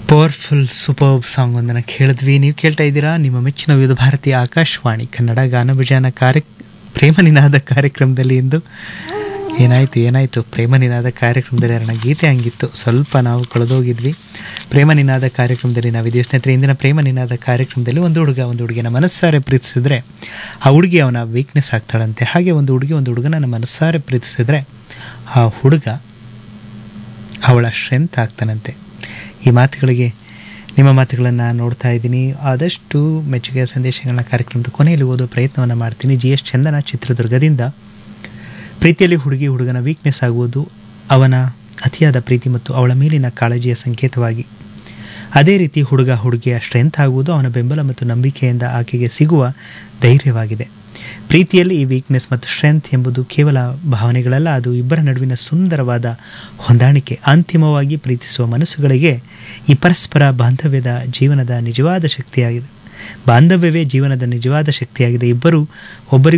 powerful super song ಒಂದನ್ನು ಕೇಳಿದ್ವಿ ನೀವು ಕೇಳ್ತಾ ಇದ್ದೀರಾ ನಿಮ್ಮ ಮೆಚ್ಚಿನ ವಿವಿಧ ಭಾರತೀಯ ಆಕಾಶವಾಣಿ ಕನ್ನಡ ಗಾನಭಜಾನ ಕಾರ್ಯ ಪ್ರೇಮ ನಿನಾದ ಕಾರ್ಯಕ್ರಮದಲ್ಲಿ ಇಂದು ಏನಾಯಿತು ಏನಾಯಿತು ಪ್ರೇಮ ನಿನಾದ ಕಾರ್ಯಕ್ರಮದಲ್ಲಿ ಅರಣ ಗೀತೆ ಹಂಗಿತ್ತು ಸ್ವಲ್ಪ ನಾವು ಕಳೆದೋಗಿದ್ವಿ ಪ್ರೇಮ ನಿನಾದ ಕಾರ್ಯಕ್ರಮದಲ್ಲಿ ನಾವಿದ್ದೀವಿ ಸ್ನೇಹಿತರೆ ಇಂದಿನ ಪ್ರೇಮ ನಿನಾದ ಕಾರ್ಯಕ್ರಮದಲ್ಲಿ ಒಂದು ಹುಡುಗ ಒಂದು ಹುಡುಗಿನ ಮನಸ್ಸಾರೆ ಪ್ರೀತಿಸಿದ್ರೆ ಆ ಹುಡುಗಿ ಅವನ ವೀಕ್ನೆಸ್ ಆಗ್ತಾಳಂತೆ ಹಾಗೆ ಒಂದು ಹುಡುಗಿ ಒಂದು ಹುಡುಗನ ಮನಸ್ಸಾರೆ ಪ್ರೀತಿಸಿದ್ರೆ ಆ ಹುಡುಗ ಅವಳ ಸ್ಟ್ರೆಂತ್ ಆಗ್ತಾನಂತೆ ಈ ಮಾತುಗಳಿಗೆ ನಿಮ್ಮ ಮಾತುಗಳನ್ನು ನೋಡ್ತಾ ಇದ್ದೀನಿ ಆದಷ್ಟು ಮೆಚ್ಚುಗೆಯ ಸಂದೇಶಗಳನ್ನ ಕಾರ್ಯಕ್ರಮದ ಕೊನೆಯಲ್ಲಿ ಓದೋ ಪ್ರಯತ್ನವನ್ನು ಮಾಡ್ತೀನಿ ಜಿ ಎಸ್ ಚಂದನ ಚಿತ್ರದುರ್ಗದಿಂದ ಪ್ರೀತಿಯಲ್ಲಿ ಹುಡುಗಿ ಹುಡುಗನ ವೀಕ್ನೆಸ್ ಆಗುವುದು ಅವನ ಅತಿಯಾದ ಪ್ರೀತಿ ಮತ್ತು ಅವಳ ಮೇಲಿನ ಕಾಳಜಿಯ ಸಂಕೇತವಾಗಿ ಅದೇ ರೀತಿ ಹುಡುಗ ಹುಡುಗಿಯ ಸ್ಟ್ರೆಂತ್ ಆಗುವುದು ಅವನ ಬೆಂಬಲ ಮತ್ತು ನಂಬಿಕೆಯಿಂದ ಆಕೆಗೆ ಸಿಗುವ ಧೈರ್ಯವಾಗಿದೆ ಪ್ರೀತಿಯಲ್ಲಿ ಈ ವೀಕ್ನೆಸ್ ಮತ್ತು ಸ್ಟ್ರೆಂತ್ ಎಂಬುದು ಕೇವಲ ಭಾವನೆಗಳಲ್ಲ ಅದು ಇಬ್ಬರ ನಡುವಿನ ಸುಂದರವಾದ ಹೊಂದಾಣಿಕೆ ಅಂತಿಮವಾಗಿ ಪ್ರೀತಿಸುವ ಮನಸ್ಸುಗಳಿಗೆ ಈ ಪರಸ್ಪರ ಬಾಂಧವ್ಯದ ಜೀವನದ ನಿಜವಾದ ಶಕ್ತಿಯಾಗಿದೆ ಬಾಂಧವ್ಯವೇ ಜೀವನದ ನಿಜವಾದ ಶಕ್ತಿಯಾಗಿದೆ ಇಬ್ಬರು ಒಬ್ಬರಿಗೂ